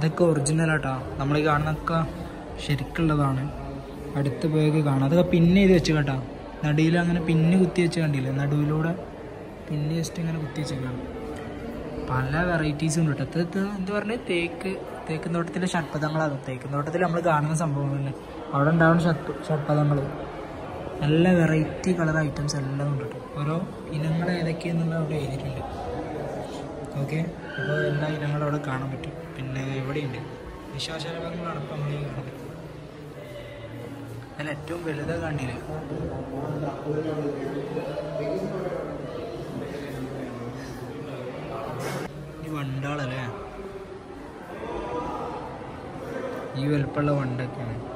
ഇതൊക്കെ ഒറിജിനലാട്ടാ നമ്മൾ ഈ കാണുന്നതൊക്കെ ശരിക്കുള്ളതാണ് അടുത്ത് പോയൊക്കെ കാണാം അതൊക്കെ പിന്നെ ഇത് വെച്ച് കേട്ടാ നടുവിൽ അങ്ങനെ പിന്നെ കുത്തി വെച്ച് കണ്ടില്ലേ നടുവിലൂടെ പിന്നെ ജസ്റ്റ് ഇങ്ങനെ കുത്തി വെച്ചേക്കാണ് പല വെറൈറ്റീസും ഉണ്ട് കേട്ടോ ഇത് എന്താ പറയുക തേക്ക് തേക്കും തോട്ടത്തിലെ ഷഡ്പഥങ്ങളാണ് തേക്കും തോട്ടത്തിൽ നമ്മൾ കാണുന്ന സംഭവങ്ങളല്ലേ അവിടെ ഉണ്ടാവുന്ന ഷഡ് ഷഡ്പഥങ്ങൾ നല്ല വെറൈറ്റി കളർ ഐറ്റംസ് എല്ലാം ഉണ്ട് കേട്ടോ ഓരോ ഇനങ്ങൾ ഏതൊക്കെയെന്നുള്ള അവിടെ എഴുതിയിട്ടുണ്ട് ഓക്കെ അപ്പോൾ എല്ലാ ഇനങ്ങളും അവിടെ കാണാൻ പറ്റും പിന്നെ എവിടെയുണ്ട് വിശ്വാസപരങ്ങളാണ് ഇപ്പം നമ്മൾ ഈ കാണുന്നത് അതിൽ ഏറ്റവും വലുത് കണ്ടില്ല ഈ വണ്ടാളല്ലേ ഈ വലുപ്പമുള്ള വണ്ടൊക്കെയാണ്